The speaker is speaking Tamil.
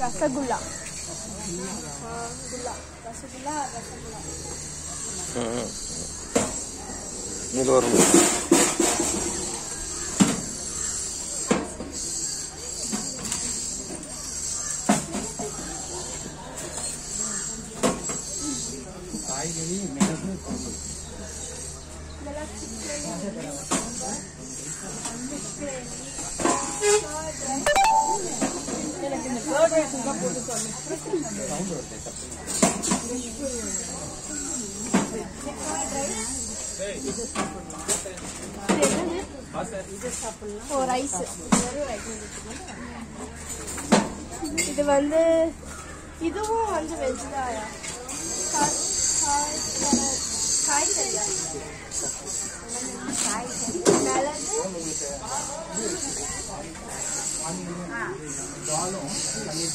ரசகுல்லா ஆ, குல்லா ரசகுல்லா ரசகுல்லா ம். இது வரும் காய்கறி மிளகு குழம்பு இதெல்லாம் சிக்கன் எனக்கு இந்த கேர்ட் ரைஸ் தான் போட்டு சொல்லு சவுண்ட் வருது தப்பு ஓ ரைஸ் இது வந்து இதுவும் வந்து வெஜ் தாயா காய் காய் காய் சரியா மிளகு தாலும் பன்னீர்